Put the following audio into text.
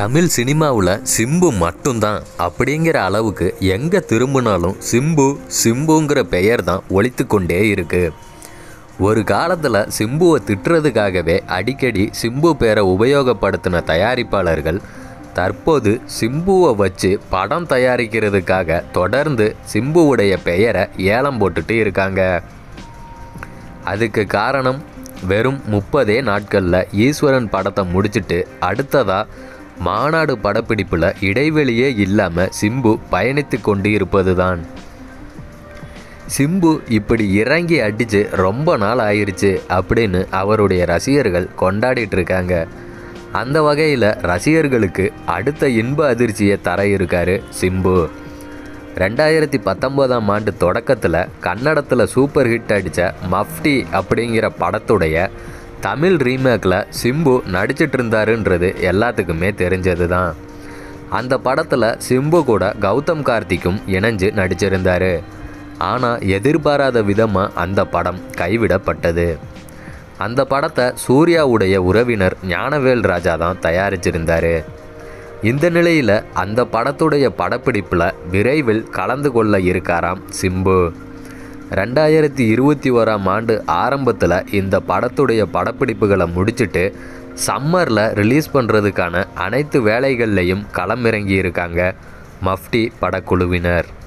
தமிழ் சினிமாவில் சிம்பு மட்டும்தான் அப்படிங்கிற அளவுக்கு எங்கே திரும்பினாலும் சிம்பு சிம்புங்கிற பெயர் தான் ஒலித்து கொண்டே இருக்கு ஒரு காலத்தில் சிம்புவை திட்டுறதுக்காகவே அடிக்கடி சிம்பு பேரை உபயோகப்படுத்தின தயாரிப்பாளர்கள் தற்போது சிம்புவை வச்சு படம் தயாரிக்கிறதுக்காக தொடர்ந்து சிம்புவுடைய பெயரை ஏலம் போட்டுட்டு இருக்காங்க அதுக்கு காரணம் வெறும் முப்பதே நாட்களில் ஈஸ்வரன் படத்தை முடிச்சிட்டு அடுத்ததாக மாநாடு படப்பிடிப்பில் இடைவெளியே இல்லாமல் சிம்பு பயணித்து கொண்டு இருப்பது தான் சிம்பு இப்படி இறங்கி அடித்து ரொம்ப நாள் ஆயிருச்சு அப்படின்னு அவருடைய ரசிகர்கள் கொண்டாடிட்டு இருக்காங்க அந்த வகையில் ரசிகர்களுக்கு அடுத்த இன்ப அதிர்ச்சியை தர இருக்காரு சிம்பு ரெண்டாயிரத்தி பத்தொம்போதாம் ஆண்டு தொடக்கத்தில் கன்னடத்தில் சூப்பர் ஹிட் அடித்த மஃப்டி அப்படிங்கிற படத்துடைய தமிழ் ரீமேக்கில் சிம்பு நடிச்சிட்டு இருந்தாருன்றது எல்லாத்துக்குமே தெரிஞ்சது தான் அந்த படத்தில் சிம்பு கூட கௌதம் கார்த்திக்கும் இணைஞ்சு நடிச்சிருந்தாரு ஆனால் எதிர்பாராத விதமாக அந்த படம் கைவிடப்பட்டது அந்த படத்தை சூர்யாவுடைய உறவினர் ஞானவேல் ராஜா தான் தயாரிச்சிருந்தாரு இந்த நிலையில் அந்த படத்துடைய படப்பிடிப்பில் விரைவில் கலந்து கொள்ள இருக்காராம் சிம்பு ரெண்டாயிரத்தி இருபத்தி ஓராம் ஆண்டு ஆரம்பத்தில் இந்த படத்துடைய படப்பிடிப்புகளை முடிச்சிட்டு சம்மரில் ரிலீஸ் பண்ணுறதுக்கான அனைத்து வேலைகள்லையும் களமிறங்கி இருக்காங்க மஃப்டி படக்குழுவினர்